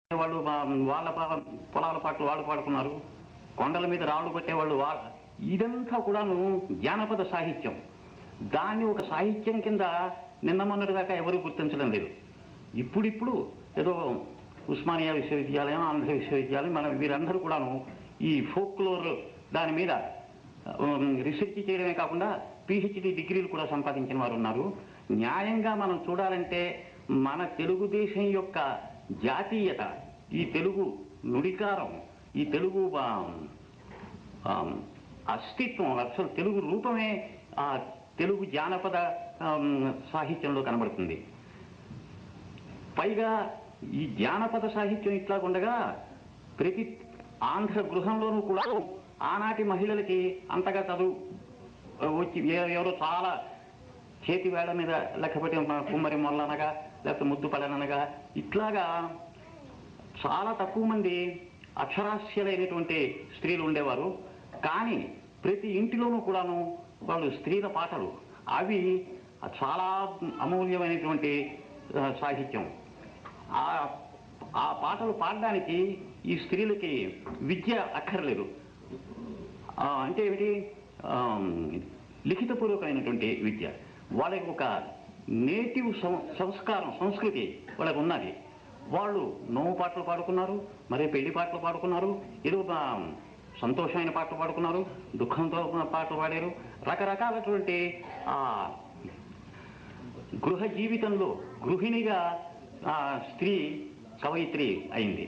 వాళ్ళు వా- వాళ్ళ పా- పొలాల పాటలు వాళ్ళు పాడుకున్నారు కొండల మీద రాళ్ళు కొట్టేవాళ్ళు వాళ్ళ ఇదంతా కూడాను జానపద సాహిత్యం దాన్ని ఒక సాహిత్యం కింద నిన్న మొన్నటి దాకా ఎవరు గుర్తించడం లేదు ఇప్పుడిప్పుడు ఏదో ఉస్మానియా విశ్వవిద్యాలయం ఆంధ్ర విశ్వవిద్యాలయం మన వీరందరూ కూడాను ఈ ఫోక్లోర్ దాని మీద ఉమ్, రీసెర్చ్ చేయడమే కాకుండా పిహెచ్డి డిగ్రీలు కూడా సంపాదించిన వారు ఉన్నారు న్యాయంగా మనం చూడాలంటే మన తెలుగుదేశం యొక్క జాతీయత ఈ తెలుగు నుడికారం ఈ తెలుగు ఆ, ఆ, అస్తిత్వం అసలు తెలుగు రూపమే ఆ తెలుగు జానపద ఆమ్, సాహిత్యంలో కనబడుతుంది పైగా ఈ జానపద సాహిత్యం ఇట్లా ఉండగా ప్రతి ఆంధ్ర గృహంలోనూ కూడా ఆనాటి మహిళలకి అంతగా చదువు ఆ, వచ్చి ఎ- ఎవరో చాలా చేతి వేళ్ల మీద లెక్కపెట్టి మన కుమ్మరి మొల్లనగా లేకపోతే ముద్దు పడననగా ఇట్లాగా చాలా తక్కువ మంది అక్షరాస్యులైనటువంటి స్త్రీలు ఉండేవారు కానీ ప్రతి ఇంటిలోనూ కూడాను వాళ్ళు స్త్రీల పాటలు అవి చాలా అమూల్యమైనటువంటి ఆ, సాహిత్యం ఆ ఆ పాటలు పాడడానికి ఈ స్త్రీలకి విద్య అక్కర్లేదు ఆ, అంటే ఏమిటి ఆ, లిఖితపూర్వకమైనటువంటి విద్య వాళ్ళకి ఒక నేటివ్ సం- సంస్కారం సంస్కృతి వాళ్ళకి ఉన్నది వాళ్ళు నోము పాటలు పాడుకున్నారు మరి పెళ్లి పాటలు పాడుకున్నారు ఏదో ఆ, సంతోషమైన పాటలు పాడుకున్నారు దుఃఖంతో పాటలు పాడారు రకరకాలటువంటి ఆ గృహ జీవితంలో గృహిణిగా ఆ స్త్రీ కవయిత్రి అయింది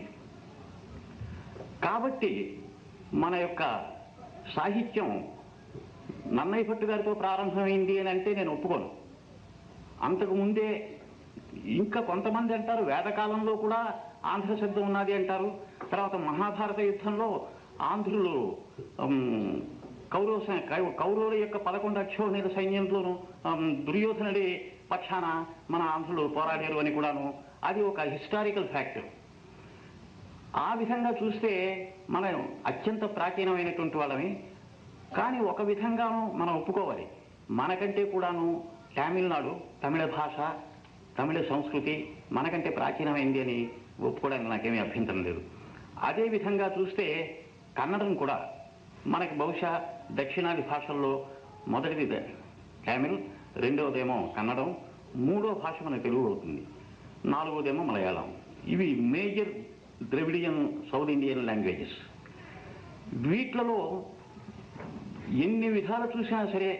కాబట్టి మన యొక్క సాహిత్యం నన్నయ్య భట్టు గారితో ప్రారంభమైంది అని అంటే నేను ఒప్పుకోను అంతకు ముందే ఇంకా కొంతమంది అంటారు వేదకాలంలో కూడా ఆంధ్ర శబ్దం ఉన్నది అంటారు తర్వాత మహాభారత యుద్ధంలో ఆంధ్రులు ఉమ్, కౌరవ సై- కౌ- కౌరవుల యొక్క పదకొండు అక్షోహిణుల సైన్యంలోనూ ఉమ్, దుర్యోధనుడి పక్షాన మన ఆంధ్రులు పోరాడారు అని కూడాను అది ఒక హిస్టారికల్ ఫ్యాక్ట్ ఆ విధంగా చూస్తే మనం అత్యంత ప్రాచీనమైనటువంటి వాళ్ళమి కానీ ఒక విధంగాను మనం ఒప్పుకోవాలి మనకంటే కూడాను తమిళనాడు తమిళ భాష తమిళ సంస్కృతి మనకంటే ప్రాచీనమైంది అని ఒప్పుకోవడానికి నాకేమీ అభ్యంతరం లేదు అదే విధంగా చూస్తే కన్నడం కూడా మనకి బహుశా దక్షిణాది భాషల్లో మొదటిది ద- తమిళ్ రెండవదేమో కన్నడం మూడో భాష మన తెలుగు అవుతుంది నాలుగోదేమో మలయాళం ఇవి major Dravidian south Indian languages వీటిలలో ఎన్ని విధాలు చూసినా సరే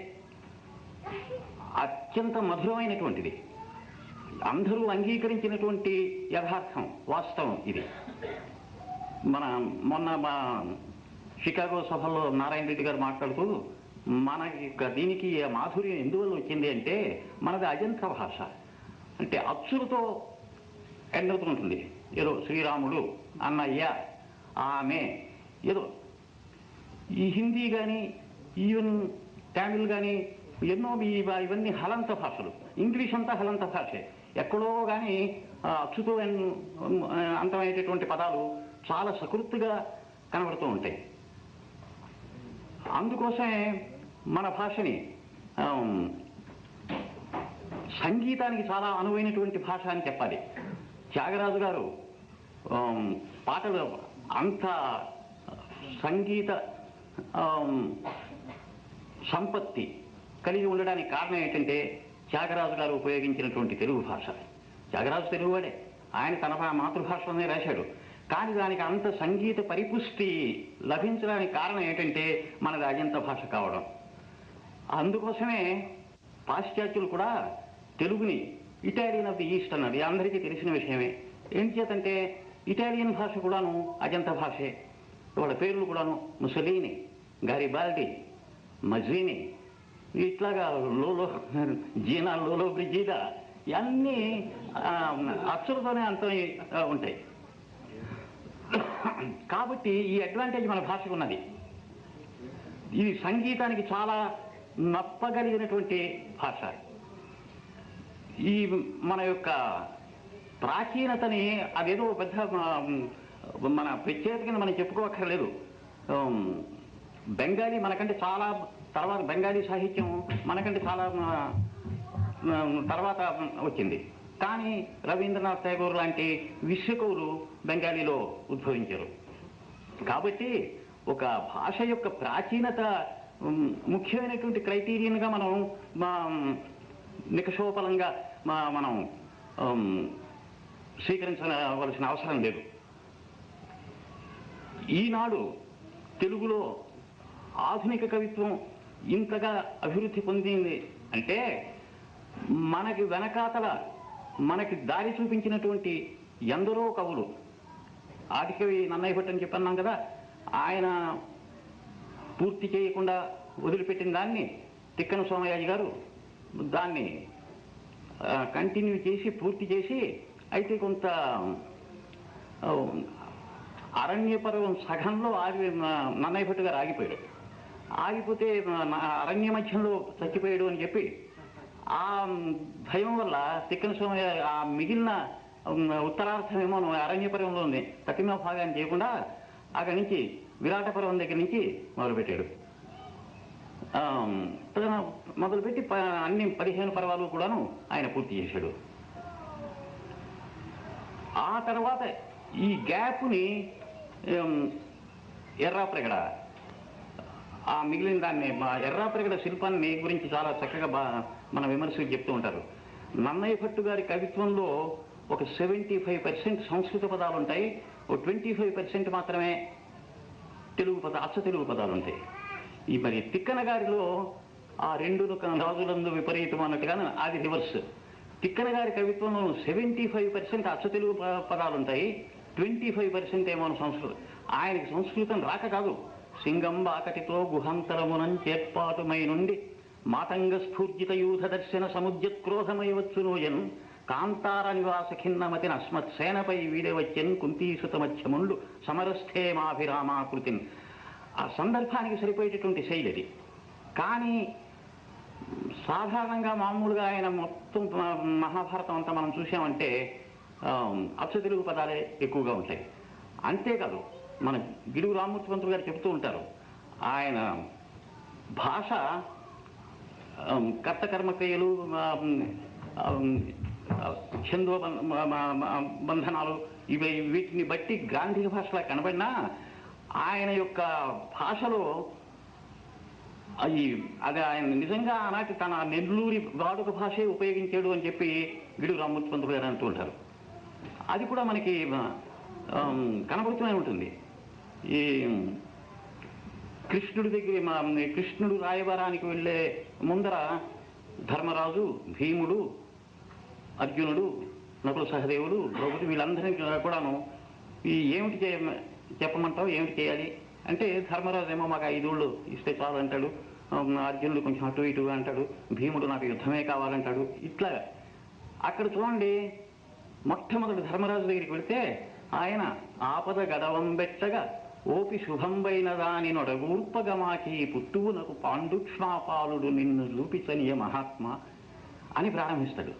అత్యంత మధురమైనటువంటిది అందరూ అంగీకరించినటువంటి యథార్థం వాస్తవం ఇది మన మొన్న మా షికాగో సభలో నారాయణ రెడ్డి గారు మాట్లాడుతూ మనకి ఇక దీనికి ఆ మాధుర్యం ఎందువల్ల వచ్చింది అంటే మనది అజంత భాష అంటే అచ్చులతో ఎండవుతుంటుంది ఏదో శ్రీరాముడు అన్నయ్య ఆమె ఏదో ఈ హిందీ కానీ ఈవెన్ తమిళ్ కానీ ఎన్నో ఈ- ఇవన్నీ హలంత భాషలు ఇంగ్లీష్ అంతా హలంత భాషే ఎక్కడో కానీ అచ్చుతో ఎన్- అంతమైనటువంటి పదాలు చాలా సకృత్తుగా కనబడుతూ ఉంటాయి అందుకోసమే మన భాషని ఆమ్, సంగీతానికి చాలా అనువైనటువంటి భాష అని చెప్పాలి త్యాగరాజు గారు ఆమ్, పాటలు అంత సంగీత ఆమ్, సంపత్తి కలిగి ఉండడానికి కారణం ఏంటంటే త్యాగరాజు గారు ఉపయోగించినటువంటి తెలుగు భాష త్యాగరాజు తెలుగువాడే ఆయన తన భా- మాతృభాషలోనే రాశాడు కానీ దానికి అంత సంగీత పరిపుష్టి లభించడానికి కారణం ఏంటంటే మనది అజంత భాష కావడం అందుకోసమే పాశ్చాత్యులు కూడా తెలుగుని ఇటాలియన్ ఆఫ్ ది ఈస్ట్ అన్నది అందరికీ తెలిసిన విషయమే ఏం చేతంటే ఇటాలియన్ భాష కూడాను అజంత భాషే వాళ్ళ పేర్లు కూడాను ముసలీని గారిబాల్డి మజీని ఇట్లాగా లోలో జీనా లోలో బ్రిజీదా ఇవన్నీ ఆ, అచ్చులతోనే అంత ఆ, ఉంటాయి కాబట్టి ఈ అడ్వాంటేజ్ మన భాషకు ఉన్నది ఇది సంగీతానికి చాలా నప్పగలిగినటువంటి భాష ఈ మన యొక్క ప్రాచీనతని అదేదో పెద్ద ఆ, మన ప్రత్యేకత కింద మనం చెప్పుకోవక్కర్లేదు ఆమ్, బెంగాలీ మనకంటే చాలా తర్వాత బెంగాలీ సాహిత్యం మనకంటే చాలా ఆ, ఆ, తర్వాత వచ్చింది కానీ రవీంద్రనాథ్ ఠాగూర్ లాంటి విశ్వకవులు బెంగాలీలో ఉద్భవించారు కాబట్టి ఒక భాష యొక్క ప్రాచీనత ఉమ్, ముఖ్యమైనటువంటి క్రైటీరియన్గా మనం మా నికషోపలంగా మా మనం ఉమ్, స్వీకరించవలసిన అవసరం లేదు ఈనాడు తెలుగులో ఆధునిక కవిత్వం ఇంతగా అభివృద్ధి పొందింది అంటే మనకి వెనకాతల మనకి దారి చూపించినటువంటి ఎందరో కవులు ఆదికవి నన్నయ్య భట్ అని చెప్పన్నాం కదా ఆయన పూర్తి చేయకుండా వదిలిపెట్టిన దాన్ని తిక్కన సోమయాజి గారు దాన్ని కంటిన్యూ చేసి పూర్తి చేసి అయితే కొంత ఆ, అరణ్య పర్వం సగంలో ఆగి న- నన్నయ్య భట్ గారు ఆగిపోయాడు ఆగిపోతే నా అరణ్య మధ్యంలో చచ్చిపోయాడు అని చెప్పి ఆ భయం వల్ల తిక్కన సోమయ్య ఆ మిగిలిన ఉమ్, ఉత్తరార్థమేమో అరణ్య పర్వంలో ఉంది ప్రతిమ భాగాన్ని చేయకుండా అక్కడి నుంచి విరాట పర్వం దగ్గర నుంచి మొదలుపెట్టాడు ఆ, తన మొదలుపెట్టి ప- అన్ని పదిహేను పర్వాలు కూడాను ఆయన పూర్తి చేశాడు ఆ తర్వాత ఈ గ్యాప్ని ఎర్రాప్రగడ ఆ మిగిలిన దాన్ని మా ఎర్రాప్రగడ శిల్పాన్ని గురించి చాలా చక్కగా బా మన విమర్శలు చెప్తూ ఉంటారు నన్నయ్య భట్టు గారి కవిత్వంలో ఒక సెవెంటీ ఫైవ్ పర్సెంట్ సంస్కృత పదాలు ఉంటాయి ఒక ట్వంటీ ఫైవ్ పర్సెంట్ మాత్రమే తెలుగు పద అచ్చ తెలుగు పదాలు ఉంటాయి ఈ మరి తిక్కన గారిలో ఆ రెండు రాజులందు విపరీతం అన్నట్టుగా అది రివర్స్ తిక్కన గారి కవిత్వంలో సెవెంటీ ఫైవ్ పర్సెంట్ అచ్చ తెలుగు ప- పదాలు ఉంటాయి ట్వంటీ ఫైవ్ పర్సెంట్ ఏమో సంస్కృతం ఆయనకి సంస్కృతం రాక కాదు సింగం బాకటితో గుహంతరమునం చేర్పాటుమై నుండి మాతంగ స్ఫూర్జిత యూథ దర్శన సముద్యక్రోధమై వచ్చునోయన్ కాంతార నివాస ఖిన్నమతిన అస్మత్ సేనపై వీడవచ్చన్ కుంతీసుత మధ్యముండు సమరస్థే మాభిరామాకృతిన్ ఆ సందర్భానికి సరిపోయేటటువంటి శైలి అది కానీ సాధారణంగా మామూలుగా ఆయన మొత్తం మ- మహాభారతం అంతా మనం చూసామంటే ఆ, అచ్చ తెలుగు పదాలే ఎక్కువగా ఉంటాయి అంతేకాదు మన గిడుగు రామూర్తి పంతులు గారు చెబుతూ ఉంటారు ఆయన భాష ఆ, కర్త కర్మక్రియలు ఆ, ఆ, ఆ, ఛందో బం- మ- మ- మ- బంధనాలు ఇవి వీటిని బట్టి గ్రాంధిక భాషలా కనబడినా ఆయన యొక్క భాషలో అది అది ఆయన నిజంగా ఆనాటి తన నెల్లూరి వాడుక భాషే ఉపయోగించాడు అని చెప్పి గిడుగు రామూర్తి పంతులు గారు అంటూ ఉంటారు అది కూడా మనకి ఆ, కనబడుతూనే ఉంటుంది ఈ కృష్ణుడి దగ్గర మా కృష్ణుడు రాయబారానికి వెళ్ళే ముందర ధర్మరాజు భీముడు అర్జునుడు నకుల సహదేవుడు ద్రౌపది వీళ్ళందరినీ కూడాను ఈ ఏమిటి చేయ చెప్పమంటావు ఏమిటి చేయాలి అంటే ధర్మరాజు ఏమో మాకు ఐదుళ్ళు ఇస్తే చాలు అంటాడు ఆ, అర్జునుడు కొంచెం అటు ఇటు అంటాడు భీముడు నాకు యుద్ధమే కావాలంటాడు ఇట్లా అక్కడ చూడండి మొట్టమొదటి ధర్మరాజు దగ్గరికి వెళితే ఆయన ఆపద గడవం బెట్టగా ఓపి శుభంబైన దాని నొడగూర్పగమాకి పుట్టువునకు పాండుక్ష్మాపాలుడు నిన్ను చూపించనియ మహాత్మ అని ప్రారంభిస్తాడు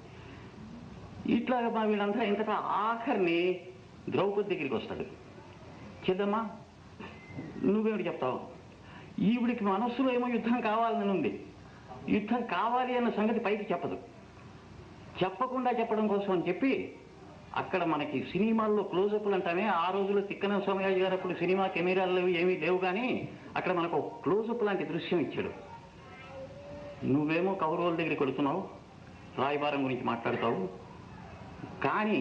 ఇట్లాగా మా వీళ్ళంతా ఇంతటా ఆఖరిని ద్రౌపది దగ్గరికి వస్తాడు చెద్దమ్మా నువ్వేమిటి చెప్తావు ఈవిడికి మనస్సులో ఏమో యుద్ధం కావాలని ఉంది యుద్ధం కావాలి అన్న సంగతి పైకి చెప్పదు చెప్పకుండా చెప్పడం కోసం అని చెప్పి అక్కడ మనకి సినిమాల్లో క్లోజప్లు అంటామే ఆ రోజుల్లో తిక్కన సోమయాజి గారు అప్పుడు సినిమా కెమెరాలు ఏమీ లేవు కానీ అక్కడ మనకు ఒక క్లోజప్ లాంటి దృశ్యం ఇచ్చాడు నువ్వేమో కౌరవుల దగ్గరికి వెళుతున్నావు రాయబారం గురించి మాట్లాడతావు కానీ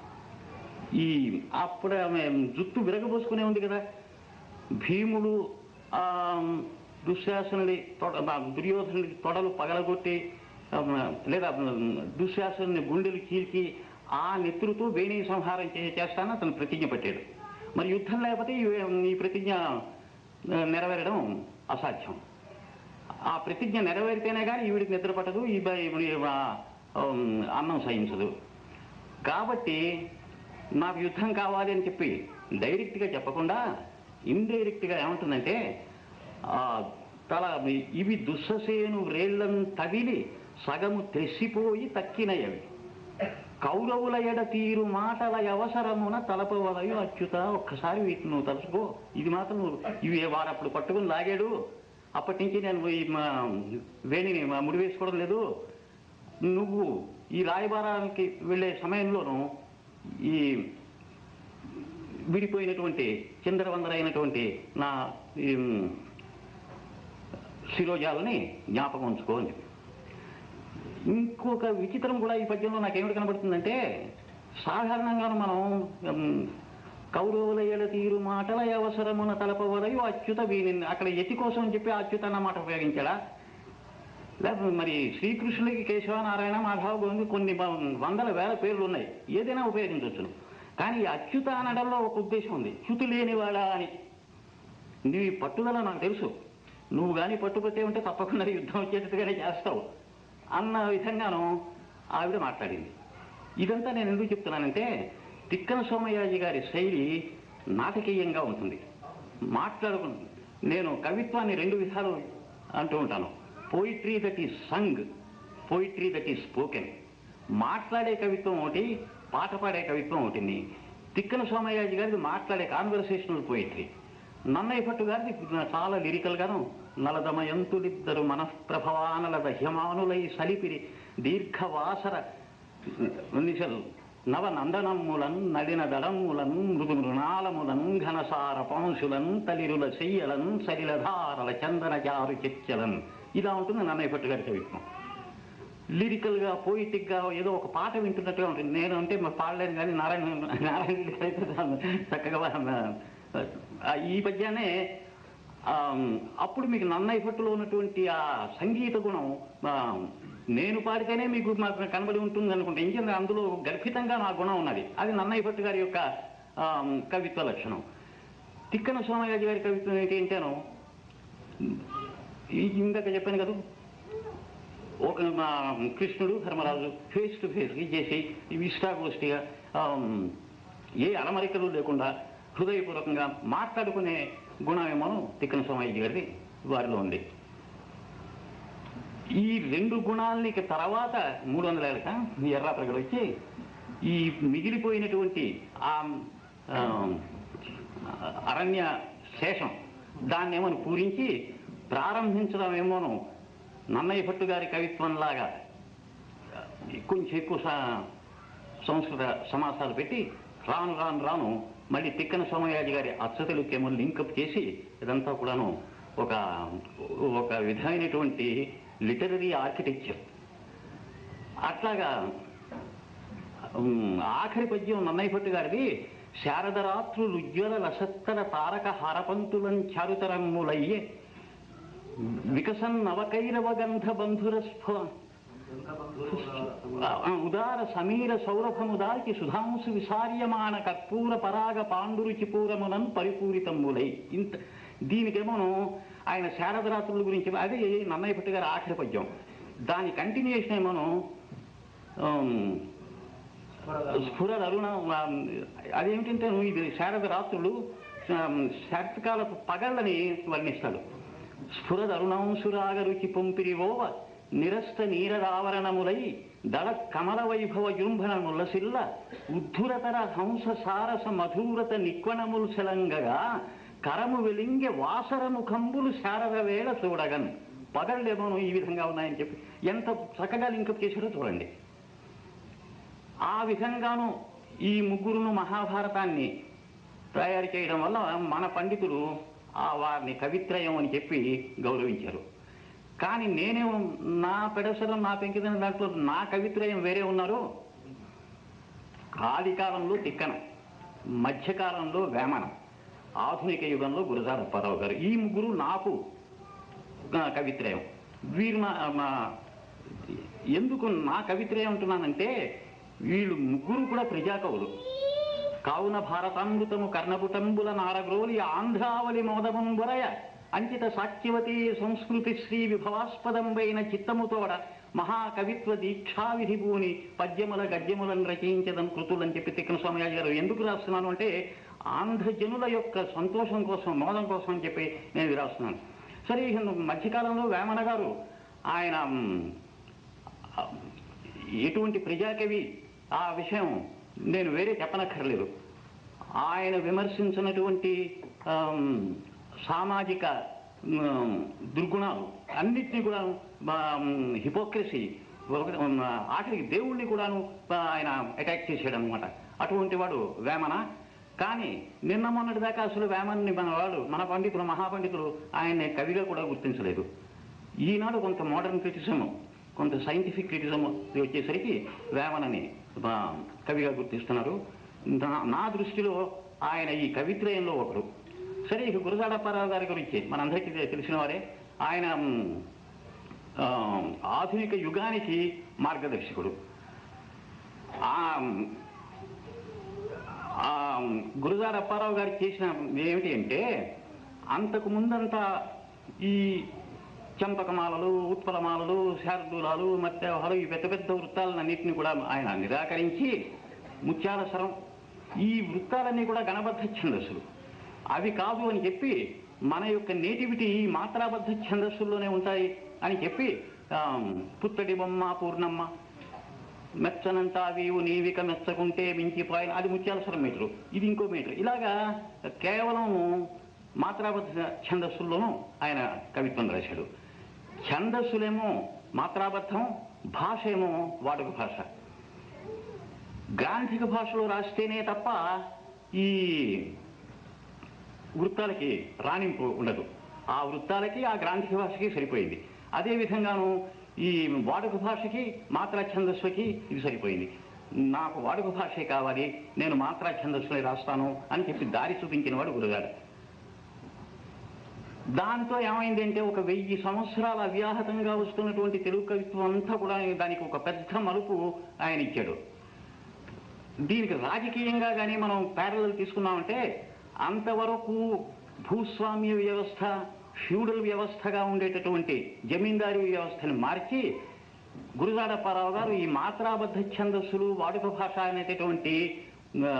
ఈ అప్పుడు ఆమె జుట్టు విరగబోసుకునే ఉంది కదా భీముడు ఆ, దుశ్శాసనుడి తొడ ఆ, దుర్యోధనుడి తొడలు పగలగొట్టి ఆ, లేదా దుశ్శాసనుని గుండెలు చీల్చి ఆ నెత్తురుతో వేణి సంహారం చే చేస్తానని అతను ప్రతిజ్ఞ పెట్టాడు మరి యుద్ధం లేకపోతే ఈ- ఈ ప్రతిజ్ఞ ఆ, నెరవేరడం అసాధ్యం ఆ ప్రతిజ్ఞ నెరవేరితేనే కానీ ఈవిడికి నిద్ర పట్టదు ఈ బ- ఈవిడి, ఆ, ఉమ్, అన్నం సహించదు కాబట్టి నాకు యుద్ధం కావాలి అని చెప్పి డైరెక్ట్గా చెప్పకుండా ఇండైరెక్ట్గా ఏమంటుందంటే ఆ, తల ఇవి దుస్ససేను రేళ్లను తగిలి సగము త్రెసిపోయి తక్కినయవి కౌరవుల ఎడ తీరు మాటల అవసరమున తలపవలయు అచ్యుత ఒక్కసారి వీటిని నువ్వు తలుచుకో ఇది మాత్రం నువ్వు ఇవి వాడు అప్పుడు పట్టుకుని లాగాడు అప్పటి నుంచి నేను ఈ మా వేణిని మా ముడి వేసుకోవడం లేదు నువ్వు ఈ రాయబారానికి వెళ్ళే సమయంలోనూ ఈ విడిపోయినటువంటి చిందరవందరైనటువంటి నా ఈ, శిరోజాలని జ్ఞాపకం ఉంచుకోండి ఇంకొక విచిత్రం కూడా ఈ పద్యంలో నాకేమిటి కనబడుతుందంటే సాధారణంగా మనం ఉమ్, కౌరవుల ఎడ తీరు మాటల అవసరమున తలపవలయు అచ్యుత వీని అక్కడ యతి కోసం అని చెప్పి అచ్యుత అన్న మాట ఉపయోగించాడా లేకపోతే మరి శ్రీకృష్ణుడికి కేశవ నారాయణ మాధవ గోవింద కొన్ని వ- వందల వేల పేర్లు ఉన్నాయి ఏదైనా ఉపయోగించవచ్చును కానీ ఈ అచ్యుత అనడంలో ఒక ఉద్దేశం ఉంది చ్యుతి లేనివాడా అని నీ పట్టుదల నాకు తెలుసు నువ్వు కానీ పట్టుపట్టే ఉంటే తప్పకుండా యుద్ధం వచ్చేటట్టుగానే చేస్తావు అన్న విధంగాను ఆవిడ మాట్లాడింది ఇదంతా నేను ఎందుకు చెప్తున్నానంటే తిక్కన సోమయాజి గారి శైలి నాటకీయంగా ఉంటుంది మాట్లాడుకు నేను కవిత్వాన్ని రెండు విధాలు అంటూ ఉంటాను poetry that is sung poetry that is spoken మాట్లాడే కవిత్వం ఒకటి పాట పాడే కవిత్వం ఒకటి తిక్కన సోమయాజి గారిది మాట్లాడే కాన్వర్సేషనల్ పోయిట్రీ నన్నయ్య భట్టు గారిది చాలా లిరికల్ గాను నలదమయంతులిద్దరు మనఃప్రభవానల దహ్యమానులై సలిపిరి దీర్ఘవాసర నిశల్ నవ నందనమ్ములన్ నడిన దడమ్ములన్ మృదు మృణాలములన్ ఘనసార పంశులన్ తలిరుల చెయ్యలన్ సలిలధారల చందన చారు చర్చలన్ ఇలా ఉంటుంది నన్నయ్య భట్టు గారి కవిత్వం లిరికల్ గా పోయిటిక్ గా ఏదో ఒక పాట వింటున్నట్టుగా ఉంటుంది నేను అంటే మరి పాడలేను కానీ నారాయణ నారాయణ రెడ్డి గారు అయితే దాన్ని చక్కగా ఆ, ఈ పద్యాన్నే ఆ, అప్పుడు మీకు నన్నయ్య భట్టులో ఉన్నటువంటి ఆ సంగీత గుణం ఆ, నేను పాడితేనే మీకు మాకు కనబడి ఉంటుంది అనుకుంటే ఇంకేంద్ర అందులో గర్భితంగా నా గుణం ఉన్నది అది నన్నయ్య భట్టు గారి యొక్క ఆ, కవిత్వ లక్షణం తిక్కన సోమయాజి గారి కవిత్వం ఏంటి అంటేను ఈ- ఇందాక చెప్పాను కదా ఒక మా కృష్ణుడు ధర్మరాజు ఫేస్ టు ఫేస్ చేసి ఇష్టాగోష్ఠిగా ఆమ్, ఏ అలమరికలు లేకుండా హృదయపూర్వకంగా మాట్లాడుకునే గుణమేమోను తిక్కన సోమయ్య గారిది వారిలో ఉంది ఈ రెండు గుణాలని ఇక తర్వాత మూడు వందల ఏళ్ళక ఎర్రా ప్రజలు వచ్చి ఈ మిగిలిపోయినటువంటి ఆ ఆ, అరణ్య శేషం దాన్ని ఏమని పూరించి ప్రారంభించడం ఏమోను నన్నయ్య భట్టు గారి కవిత్వంలాగా కొంచెం ఎక్కువ స- సంస్కృత సమాసాలు పెట్టి రాను రాను రాను మళ్ళీ తిక్కన సోమయాజి గారి అచ్చతలుకేమో లింకప్ చేసి ఇదంతా కూడాను ఒక ఒక విధమైనటువంటి లిటరరీ ఆర్కిటెక్చర్ అట్లాగా ఉమ్, ఆఖరి పద్యం నన్నయ్య భట్టు గారిది శారదరాత్రులు ఉజ్వల లసత్తర తారక హారపంతులం చారుతరమ్ములయ్యే వికసన్ నవకైరవ గంధ బంధుర స్ఫ ఆ, ఉదార సమీర సౌరభముదాల్చి సుధాంసు విసార్యమాన కర్పూర పరాగ పాండురుచి పూరమునన్ పరిపూరితములై ఇంత దీనికేమోను ఆయన శారదరాత్రుల గురించి అది నన్నయ్య భట్టి గారి ఆఖరి పద్యం దాని కంటిన్యూషన్ ఏమోను ఆమ్, స్ఫుర అరుణ అదేమిటంటే నువ్వు ఇది శారద రాత్రులు ఆమ్, శరత్కాలపు పగళ్ళని వర్ణిస్తాడు స్ఫురద అరుణాంశురాగ రుచి పొంపిరివోవ నిరస్త నీరరావరణములై దళ కమల వైభవ జృంభణ ముల్లసిల్ల ఉద్ధురతర హంస సారస మధురత నిక్వణములు సెలంగగా కరము వెలింగె వాసరము కంబులు శారద వేళ చూడగన్ పగళ్ళేమోను ఈ విధంగా ఉన్నాయని చెప్పి ఎంత చక్కగా లింకప్ చేశారో చూడండి ఆ విధంగాను ఈ ముగ్గురును మహాభారతాన్ని తయారు చేయడం వల్ల మన పండితులు ఆ వారిని కవిత్రయం అని చెప్పి గౌరవించారు కానీ నేనేమో నా పెడసరం నా పెంకిదన దాంట్లో నా కవిత్రయం వేరే ఉన్నారు ఆది కాలంలో తిక్కన మధ్యకాలంలో వేమన ఆధునిక యుగంలో గురజాడ అప్పారావు గారు ఈ ముగ్గురు నాకు ఆ, కవిత్రయం వీరు మా మా ఎందుకు నా కవిత్రయం అంటున్నానంటే వీళ్ళు ముగ్గురు కూడా ప్రజాకవులు కావున భారతామృతము కర్ణపుటంబుల నారగ్రోలి ఆంధ్రావళి మోదముంబరయ అంకిత సాక్ష్యవతి సంస్కృతి శ్రీ విభవాస్పదంబైన చిత్తముతోడ మహాకవిత్వ దీక్షా విధిభూని పద్యముల గద్యములను రచయించదం కృతులని చెప్పి తిక్కన స్వామియాజి గారు ఎందుకు రాస్తున్నాను అంటే ఆంధ్ర జనుల యొక్క సంతోషం కోసం మోదం కోసం అని చెప్పి నేను ఇది రాస్తున్నాను సరే ఈ మధ్యకాలంలో వేమన గారు ఆయన మ్, ఎటువంటి ప్రజాకవి ఆ విషయం నేను వేరే చెప్పనక్కర్లేదు ఆయన విమర్శించినటువంటి ఆమ్, సామాజిక ఉమ్, దుర్గుణాలు అన్నిటినీ కూడా హిపోక్రసీ ఒక- ఉన్న ఆఖరికి దేవుణ్ణి కూడాను ఆ, ఆయన అటాక్ చేశాడు అనమాట అటువంటి వాడు వేమన కానీ నిన్న మొన్నటి దాకా అసలు వేమన్ని మన వాళ్ళు మన పండితులు మహాపండితులు ఆయన్ని కవిగా కూడా గుర్తించలేదు ఈనాడు కొంత మోడర్న్ క్రిటిజం కొంత సైంటిఫిక్ క్రిటిజం వచ్చేసరికి వేమనని ఆ, కవిగా గుర్తిస్తున్నారు నా- నా దృష్టిలో ఆయన ఈ కవిత్రయంలో ఒకరు సరే ఇక గురజాడప్పారావు గారి గురించి మనందరికీ తెలిసిన వారే ఆయన మ్, ఆ, ఆధునిక యుగానికి మార్గదర్శకుడు ఆ ఆ గురుజాడ అప్పారావు గారు చేసిన ఏమిటి అంటే అంతకు ముందంతా ఈ చంపకమాలలు ఉత్పలమాలలు శారదూలాలు మత్స్యవహాలు ఈ పెద్ద పెద్ద వృత్తాలన్నింటినీ కూడా ఆయన నిరాకరించి ముత్యాల స్వరం ఈ వృత్తాలన్నీ కూడా గణబద్ధ ఛందస్సులు అవి కాదు అని చెప్పి మన యొక్క నేటివిటీ ఈ మాత్రాబద్ధ ఛందస్సుల్లోనే ఉంటాయి అని చెప్పి ఆ, పుత్తడి బొమ్మ పూర్ణమ్మ మెచ్చనంత వీవు నీవిక మెచ్చకుంటే మించిపోయిన అది ముత్యాల స్వరం మీటరు ఇది ఇంకో మీటర్ ఇలాగా కేవలం మాత్రాబద్ధ ఛందస్సుల్లోనూ ఆయన కవిత్వం రాశాడు ఛందస్సులేమో మాత్రాబద్ధం భాష ఏమో వాడుక భాష గ్రాంధిక భాషలో రాస్తేనే తప్ప ఈ వృత్తాలకి రాణింపు ఉండదు ఆ వృత్తాలకి ఆ గ్రాంధిక భాషకి సరిపోయింది అదే విధంగాను ఈ వాడుక భాషకి మాత్రా ఛందస్సుకి ఇది సరిపోయింది నాకు వాడుక భాషే కావాలి నేను మాత్రా ఛందస్సులే రాస్తాను అని చెప్పి దారి చూపించిన వాడు గురుగారు దాంతో ఏమైందంటే ఒక వెయ్యి సంవత్సరాల అవ్యాహతంగా వస్తున్నటువంటి తెలుగు కవిత్వం అంతా కూడా దానికి ఒక పెద్ద మలుపు ఆయన ఇచ్చాడు దీనికి రాజకీయంగా కానీ మనం ప్యారలల్ తీసుకున్నామంటే అంతవరకు భూస్వామ్య వ్యవస్థ ఫ్యూడల్ వ్యవస్థగా ఉండేటటువంటి జమీందారీ వ్యవస్థని మార్చి గురుజాడప్పారావు గారు ఈ మాత్రాబద్ధ ఛందస్సులు వాడుక భాష అనేటటువంటి ఆ,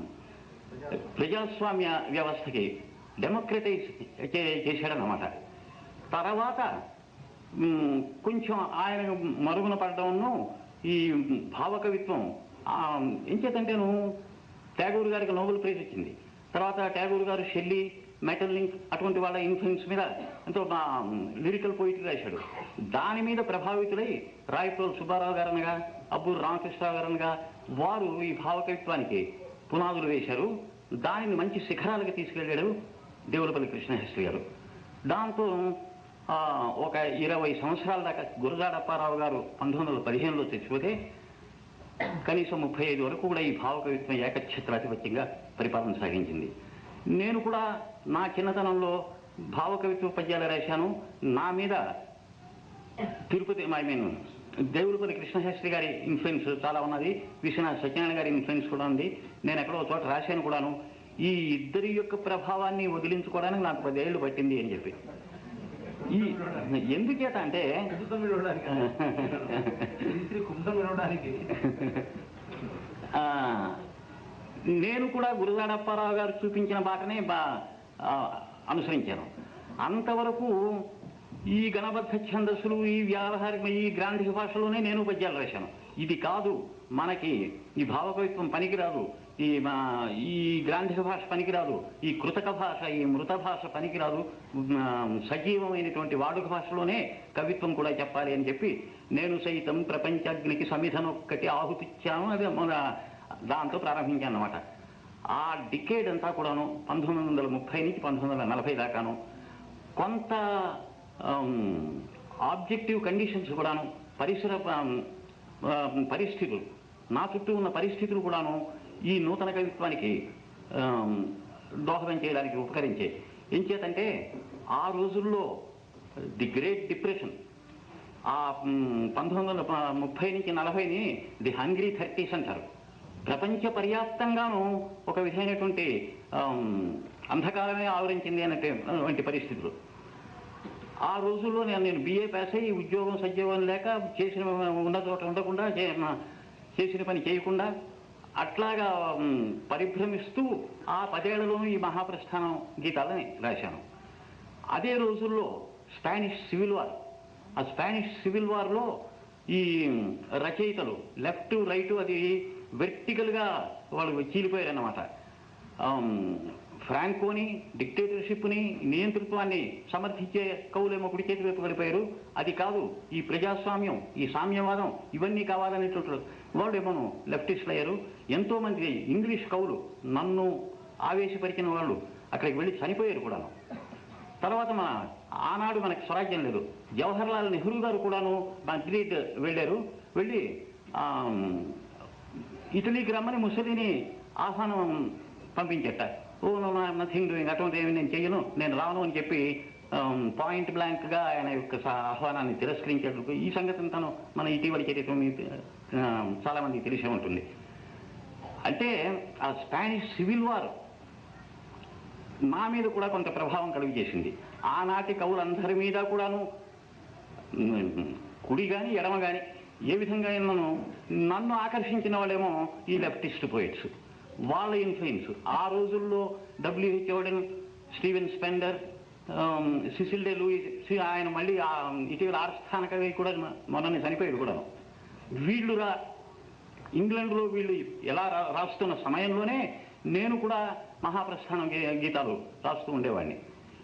ప్రజాస్వామ్య వ్యవస్థకి డెమోక్రటైజ్ చేశాడనమాట తర్వాత మ్, కొంచెం ఆయన మరుగున పడడంను ఈ భావకవిత్వం ఆ, ఏం చేతంటేను ట్యాగూర్ గారికి నోబెల్ ప్రైజ్ వచ్చింది తర్వాత ట్యాగూర్ గారు షెల్లీ మెటల్లింక్ అటువంటి వాళ్ళ ఇన్ఫ్లుయెన్స్ మీద ఎంతో లిరికల్ పోయిటరీ రాశాడు దాని మీద ప్రభావితులై రాయప్రోలు సుబ్బారావు గారనగా అబ్బూరు రామకృష్ణరావు గారనగా వారు ఈ భావకవిత్వానికి పునాదులు వేశారు దానిని మంచి శిఖరాలకు తీసుకెళ్ళాడు దేవులపల్లి కృష్ణశాస్త్రి గారు దాంతో ఆ, ఒక ఇరవై సంవత్సరాల దాకా గురజాడప్పారావు గారు పంతొమ్మిది వందల పదిహేనులో చచ్చిపోతే కనీసం ముప్పై ఐదు వరకు కూడా ఈ భావకవిత్వం ఏకఛత్రాధిపత్యంగా పరిపాలన సాగించింది నేను కూడా నా చిన్నతనంలో భావకవిత్వ పద్యాలు రాశాను నా మీద తిరుపతి ఐ మీన్ దేవులపల్లి కృష్ణశాస్త్రి గారి ఇన్ఫ్లుయెన్స్ చాలా ఉన్నది విశ్వనాథ్ సత్యనారాయణ గారి ఇన్ఫ్లుయెన్స్ కూడా ఉంది నేను ఎక్కడో ఒక చోట రాశాను కూడాను ఈ ఇద్దరి యొక్క ప్రభావాన్ని వదిలించుకోవడానికి నాకు పదేళ్లు పట్టింది అని చెప్పి ఈ ఎందుచేత అంటే కుదుతం విడవడానికి శ్రీ కుంభం విడవడానికి ఆ, నేను కూడా గురుగాడప్పారావు గారు చూపించిన బాటనే బా ఆ, అనుసరించాను అంతవరకు ఈ గణబద్ధ ఛందస్సులు ఈ వ్యావహారిక ఈ గ్రాంధిక భాషలోనే నేను పద్యాలు రాశాను ఇది కాదు మనకి ఈ భావకవిత్వం పనికిరాదు ఈ మా ఈ గ్రాంధిక భాష పనికిరాదు ఈ కృతక భాష ఈ మృత భాష పనికిరాదు ఆ, సజీవమైనటువంటి వాడుక భాషలోనే కవిత్వం కూడా చెప్పాలి అని చెప్పి నేను సైతం ప్రపంచాగ్నికి సమిధనొక్కటి ఆహుతిచ్చాను అది మన దాంతో ప్రారంభించాను అనమాట ఆ డికేడ్ అంతా కూడాను పంతొమ్మిది వందల ముప్పై నుంచి పంతొమ్మిది వందల నలభై దాకాను కొంత ఆబ్జెక్టివ్ కండిషన్స్ కూడాను పరిసర ఆమ్, ఆ, పరిస్థితులు నా చుట్టూ ఉన్న పరిస్థితులు కూడాను ఈ నూతన కవిత్వానికి ఆమ్, దోహదం చేయడానికి ఉపకరించే ఏం చేతంటే ఆ రోజుల్లో ది గ్రేట్ డిప్రెషన్ ఆ మ్, పంతొమ్మిది వందల ప- ముప్పై నుంచి నలభైని ది హంగ్రీ థర్టీస్ అంటారు ప్రపంచ పర్యాప్తంగాను ఒక విధమైనటువంటి ఆమ్, అంధకారమే ఆవరించింది అనేటువంటి పరిస్థితులు ఆ రోజుల్లో నేను నేను బిఏ పాస్ అయ్యి ఉద్యోగం సద్యోగం లేక చేసిన ఉన్న చోట ఉండకుండా చే- నా- చేసిన పని చేయకుండా అట్లాగా మ్, పరిభ్రమిస్తూ ఆ పదేళ్లలోనూ ఈ మహాప్రస్థానం గీతాలని రాశాను అదే రోజుల్లో స్పానిష్ సివిల్ వార్ ఆ స్పానిష్ సివిల్ వార్లో ఈ రచయితలు లెఫ్ట్ రైట్ అది వెర్టికల్గా వాళ్ళు చీలిపోయారన్నమాట ఆమ్, ఫ్రాంకోని డిక్టేటర్షిప్ని నియంతృత్వాన్ని సమర్థించే కవులేమో కుడి చేతి వైపు వెళ్ళిపోయారు అది కాదు ఈ ప్రజాస్వామ్యం ఈ సామ్యవాదం ఇవన్నీ కావాలనేటువంటి వాళ్ళేమో లెఫ్టిస్ట్లు అయ్యారు ఎంతో మంది ఇంగ్లీష్ కవులు నన్ను ఆవేశపరిచిన వాళ్ళు అక్కడికి వెళ్ళి చనిపోయారు కూడాను తర్వాత మన ఆనాడు మనకి స్వరాజ్యం లేదు జవహర్లాల్ నెహ్రూ గారు కూడాను మద్రిడ్ వెళ్ళారు వెళ్ళి ఆమ్, ఇటలీకి రమ్మని ముసలిని ఆహ్వానం పంపించట ఓ నథింగ్ డూయింగ్ అటువంటి ఏమి నేను చెయ్యను నేను రాను అని చెప్పి పాయింట్ బ్లాంక్గా ఆయన యొక్క స- ఆహ్వానాన్ని తిరస్కరించాడు ఈ సంగతిని తను మన ఇటీవల చరిత్ర మీ చాలా మందికి తెలిసే ఉంటుంది అంటే ఆ స్పానిష్ సివిల్ వార్ నా మీద కూడా కొంత ప్రభావం కలుగు చేసింది ఆనాటి కవులందరి మీద కూడాను ఉమ్, కుడి కానీ ఎడమ కానీ ఏ విధంగా నన్ను నన్ను ఆకర్షించిన వాళ్ళేమో ఈ లెఫ్టిస్ట్ పోయిట్స్ వాళ్ళ ఇన్ఫ్లుయెన్స్ ఆ రోజుల్లో W H Auden Stephen Spender um, Cecil Day Lewis సి- ఆయన మళ్ళీ ఆ ఇటీవల ఆస్థాన కవి కూడా మొన్న చనిపోయాడు కూడా వీళ్ళు రా ఇంగ్లాండ్లో వీళ్ళు ఎలా రా- రాస్తున్న సమయంలోనే నేను కూడా మహాప్రస్థానం గీ- గీతాలు రాస్తూ ఉండేవాడిని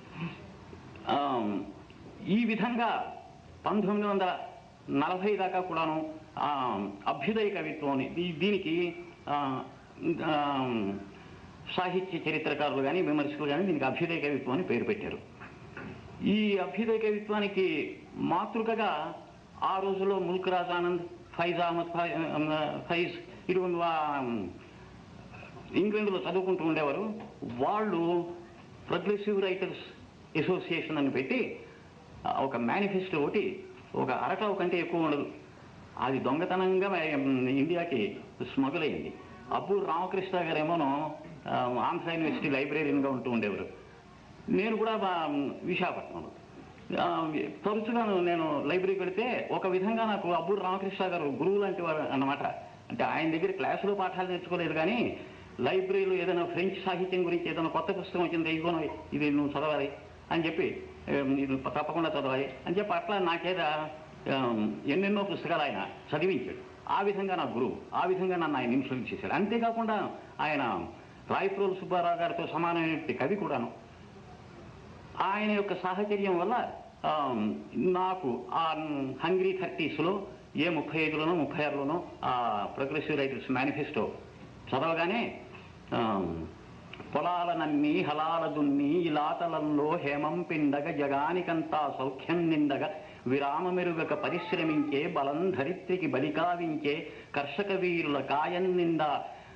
ఆమ్, ఈ విధంగా పంతొమ్మిది వందల నలభై దాకా కూడాను ఆ, అభ్యుదయ కవిత్వం అని దీ- దీనికి ఆ, ఆమ్, సాహిత్య చరిత్రకారులు కానీ విమర్శకులు కానీ దీనికి అభ్యుదయ కవిత్వం అని పేరు పెట్టారు ఈ అభ్యుదయ కవిత్వానికి మాతృకగా ఆ రోజుల్లో ముల్క్ రాజ్ ఆనంద్ ఫైజ్ అహ్మద్ ఫై- ఫైజ్ ఇటువంటి వా- ఇంగ్లాండ్లో చదువుకుంటూ ఉండేవారు వాళ్ళు ప్రోగ్రెసివ్ రైటర్స్ అసోసియేషన్ అని పెట్టి ఆ, ఒక మేనిఫెస్టో ఒకటి ఒక అరటావు కంటే ఎక్కువ ఉండదు అది దొంగతనంగా మ- ఇండియాకి స్మగుల్ అయింది అబ్బు రామకృష్ణ గారేమోనో ఆ, ఆంధ్ర యూనివర్సిటీ లైబ్రరీన్గా ఉంటూ ఉండేవారు నేను కూడా మా- విశాఖపట్నంలో ఆ, తరచుగా నేను లైబ్రరీకి వెళితే ఒక విధంగా నాకు అబ్బూరు రామకృష్ణ గారు గురువు లాంటి వారు అన్నమాట అంటే ఆయన దగ్గర క్లాసులో పాఠాలు నేర్చుకోలేదు కానీ లైబ్రరీలో ఏదైనా ఫ్రెంచ్ సాహిత్యం గురించి ఏదైనా కొత్త పుస్తకం వచ్చింది ఇదిగో ఇది నువ్వు చదవాలి అని చెప్పి ఏం, ఇది తప్పకుండా చదవాలి అని చెప్పి అట్లా నాకేద ఏం, ఎన్నెన్నో పుస్తకాలు ఆయన చదివించాడు ఆ విధంగా నా గురువు ఆ విధంగా నన్ను ఆయన ఇన్ఫ్లుయెన్స్ చేశాడు అంతేకాకుండా ఆయన రాయప్రోలు సుబ్బారావు గారితో సమానమైన కవి కూడాను ఆయన యొక్క సాహచర్యం వల్ల ఆ, నాకు ఆ హంగ్రీ థర్టీస్లో ఏ ముప్పై ఐదులోనో ముప్పై ఆరులోనో ఆ ప్రోగ్రెసివ్ రైటర్స్ మేనిఫెస్టో చదవగానే ఆ, పొలాలనన్నీ హలాల దున్ని ఇలాతలంలో హేమం పిండగ జగానికంతా సౌఖ్యం నిండగ విరామ మెరుగక పరిశ్రమించే బలం ధరిత్రికి బలికావించే కర్షక వీరుల కాయం నిండా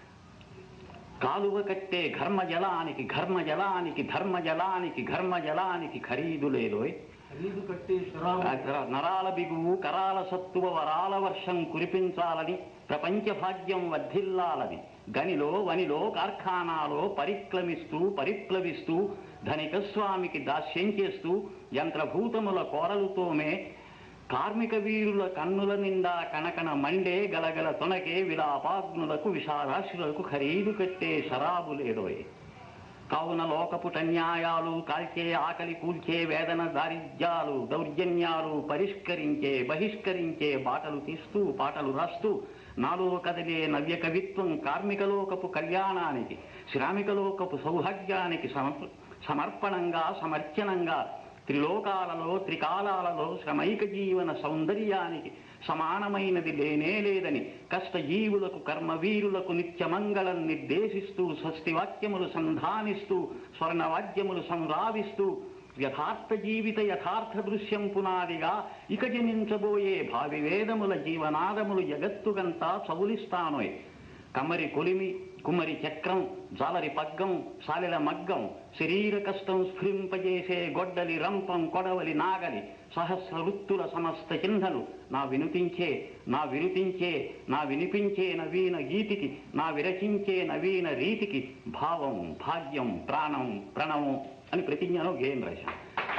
కాలువ కట్టే ఘర్మ జలానికి ఘర్మ జలానికి ధర్మ జలానికి ఘర్మ జలానికి ఖరీదు లేదోయ్ ఖరీదు కట్టే శరాబు నరాల బిగువు కరాల సత్తువ వరాల వర్షం కురిపించాలని ప్రపంచ భాగ్యం వర్ధిల్లాలని గనిలో వనిలో కార్ఖానాలో పరిక్రమిస్తూ పరిప్లవిస్తూ ధనిక స్వామికి దాస్యం చేస్తూ యంత్రభూతముల కోరలుతోమే కార్మిక వీరుల కన్నుల నిండా కనకన మండే గలగల తొనకే విలాపాగ్నులకు విషారాశులకు ఖరీదు కట్టే శరాబు లేదోయ్ కావున లోకపుట న్యాయాలు కాల్చే ఆకలి కూల్చే వేదన దారిద్ర్యాలు దౌర్జన్యాలు పరిష్కరించే బహిష్కరించే బాటలు తీస్తూ పాటలు రాస్తూ నాలో కదిలే నవ్య కవిత్వం కార్మికలోకపు కళ్యాణానికి శ్రామికలోకపు సౌభాగ్యానికి సమర్ప సమర్పణంగా సమర్చనంగా త్రిలోకాలలో త్రికాలాలలో శ్రమైక జీవన సౌందర్యానికి సమానమైనది లేనే లేదని కష్టజీవులకు కర్మవీరులకు నిత్యమంగళం నిర్దేశిస్తూ స్వస్తి వాక్యములు సంధానిస్తూ స్వర్ణవాద్యములు సంరావిస్తూ యథార్థ జీవిత యథార్థ దృశ్యం పునాదిగా ఇక జనించబోయే భావి వేదముల జీవనాదములు జగత్తుగంతా చవులిస్తానోయ్ కమరి కొలిమి కుమరి చక్రం జాలరి పగ్గం సాలెల మగ్గం శరీర కష్టం స్ఫురింపజేసే గొడ్డలి రంపం కొడవలి నాగలి సహస్ర వృత్తుల సమస్త చిహ్నలు నా వినుతించే నా వినుతించే నా వినిపించే నవీన గీతికి నా విరచించే నవీన రీతికి భావం భాగ్యం ప్రాణం ప్రణవం అని ప్రతిజ్ఞలో గేయం రాశాను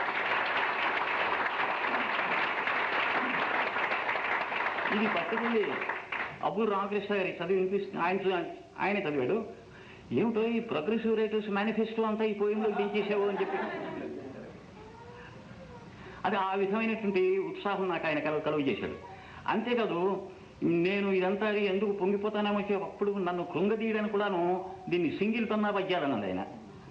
ఇది పట్టుకుని అబ్బూరు రామకృష్ణ గారి చదివి వినిపిస్తుంది ఆయన చూ- ఆయనే చదివాడు ఏమిటో ఈ ప్రోగ్రెసివ్ రైటర్స్ మేనిఫెస్టో అంతా ఈ పోయిందో దించేసావు అని చెప్పి అది ఆ విధమైనటువంటి ఉత్సాహం నాకు ఆయన కలుగు కలుగు చేశాడు అంతేకాదు నేను ఇదంతా ఎందుకు పొంగిపోతానేమో చెప్పి అప్పుడు నన్ను కృంగదీయడానికి కూడాను దీన్ని సింగిల్ పన్నా పద్యాలన్నది ఆయన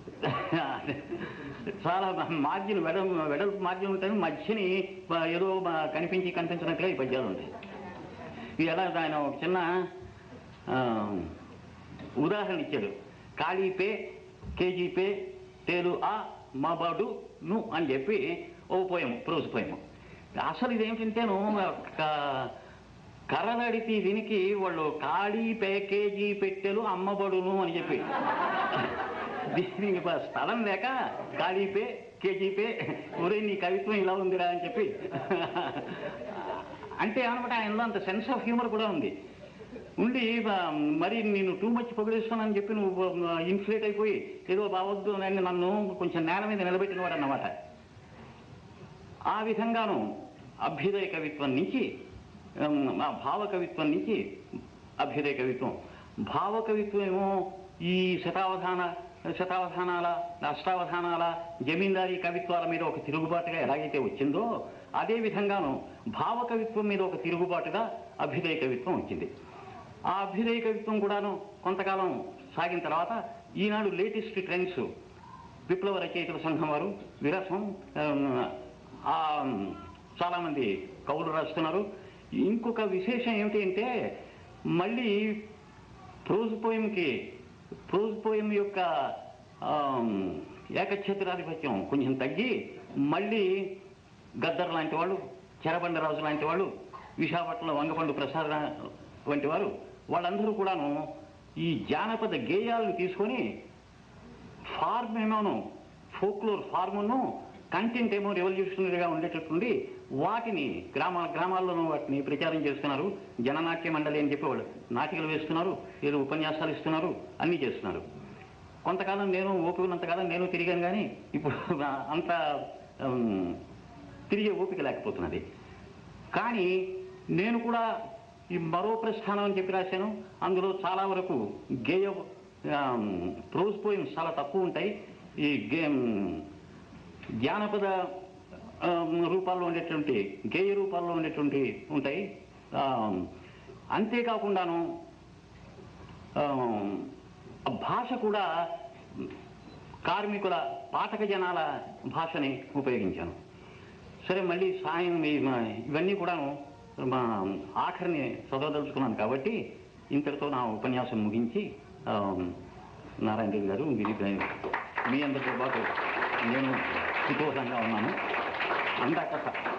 చాలా మార్జిన్ వెడల్ వెడల్పు మార్జిన్ ఉంటాయి మధ్యని ఆ, ఏదో ఆ, కనిపించి కనిపించినట్టుగా ఈ పద్యాలు ఉంటాయి ఇది ఎలా ఆయన ఒక చిన్న ఆ, ఉదాహరణ ఇచ్చాడు ఖాళీపే కేజీపే తేలు ఆ మబడు ను అని చెప్పి ఓ పోయము ప్రోజు పోయము అసలు ఇదేమిటంటేను క- కర్రలడితి దీనికి వాళ్ళు ఖాళీ ప్యాకేజీ పెట్టెలు అమ్మబడును అని చెప్పి దీనికి ప- స్థలం లేక ఖాళీపే కేజీపే ఒరే నీ కవిత్వం ఇలా ఉందిరా అని చెప్పి అంటే అనమాట ఆయనలో అంత సెన్స్ ఆఫ్ హ్యూమర్ కూడా ఉంది ఉండి ఆ, మరి నేను టూ మచ్ పొగిడేస్తానని చెప్పి నువ్వు ఇన్ఫ్లేట్ అయిపోయి ఏదో బావద్దు అని నన్ను కొంచెం నేల మీద నిలబెట్టినవాడు అన్నమాట ఆ విధంగాను అభ్యుదయ కవిత్వం నుంచి ఉమ్, ఆ భావ కవిత్వం నుంచి అభ్యుదయ కవిత్వం భావ కవిత్వం ఏమో ఈ శతావధాన శతావధానాల అష్టావధానాల జమీందారీ కవిత్వాల మీద ఒక తిరుగుబాటుగా ఎలాగైతే వచ్చిందో అదే విధంగాను భావ కవిత్వం మీద ఒక తిరుగుబాటుగా అభ్యుదయ కవిత్వం వచ్చింది ఆ అభ్యుదయ కవిత్వం కూడాను కొంతకాలం సాగిన తర్వాత ఈనాడు లేటెస్ట్ ట్రెండ్స్ విప్లవ రచయితల సంఘం వారు విరసం ఆమ్, ఆ, చాలామంది కవులు రాస్తున్నారు ఇంకొక విశేషం ఏమిటి అంటే మళ్ళీ ప్రోజ్ పోయంకి ప్రోజ్ పోయం యొక్క ఆమ్, ఏకఛత్రాధిపత్యం కొంచెం తగ్గి మళ్ళీ గద్దర్ లాంటి వాళ్ళు చెరబండరాజు లాంటి వాళ్ళు విశాఖపట్నంలో వంగపండు ప్రసాద్ రా- వంటి వారు వాళ్ళందరూ కూడాను ఈ జానపద గేయాలను తీసుకొని ఫార్మ్ ఏమోను ఫోక్లోర్ ఫార్మును కంటెంట్ ఏమో రెవల్యూషనరీగా ఉండేటట్టుండి వాటిని గ్రామ గ్రామాల్లోనూ వాటిని ప్రచారం చేస్తున్నారు జననాట్య మండలి అని చెప్పి వాళ్ళు నాటికలు వేస్తున్నారు ఏదో ఉపన్యాసాలు ఇస్తున్నారు అన్నీ చేస్తున్నారు కొంతకాలం నేను ఓపిక ఉన్నంతకాలం నేను తిరిగాను కానీ ఇప్పుడు అంత ఉమ్, తిరిగే ఓపిక లేకపోతున్నది కానీ నేను కూడా ఈ మరో ప్రస్థానం అని చెప్పి రాశాను అందులో చాలా వరకు గేయ ప్రోజ్ పోయిమ్స్ చాలా తక్కువ ఉంటాయి ఈ గేమ్ జానపద ఆ, రూపాల్లో ఉండేటువంటి గేయ రూపాల్లో ఉండేటువంటి ఉంటాయి ఆ, అంతేకాకుండాను ఆ, ఆ భాష కూడా కార్మికుల పాఠక జనాల భాషని ఉపయోగించాను సరే మళ్ళీ సాయం ఈ మా- ఇవన్నీ కూడాను మా ఆఖరిని చదవదలుచుకున్నాను కాబట్టి ఇంతటితో నా ఉపన్యాసం ముగించి ఆ, నారాయణ రెడ్డి గారు మీరు మీ అందరితో పాటు నేను కుతూహలంగా ఉన్నాను అందాక